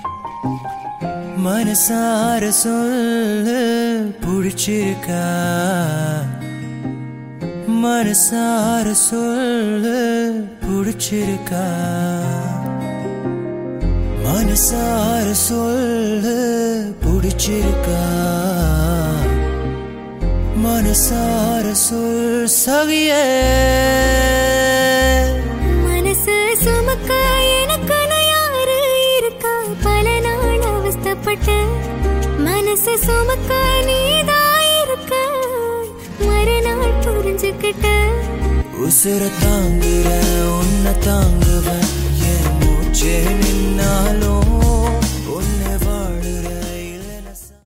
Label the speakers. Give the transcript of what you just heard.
Speaker 1: மனசார சொல்லு புடிச்சிருக்கா மனசார சொல்லு புடிச்சிருக்கா மனசார சொல்லு புடிச்சிருக்கா மனசார சொல் சகியே
Speaker 2: மனசு சுமக்க எனக்குன்னு யாரு இருக்கா பல நாள் அவஸ்தைப்பட்டு மனசு சுமக்க நீதான் இருக்க மறுநாள் புரிஞ்சுக்கிட்ட
Speaker 1: உசுர தாங்குற உன்னை தாங்குவேன் என் மூச்சே நின்னாலும்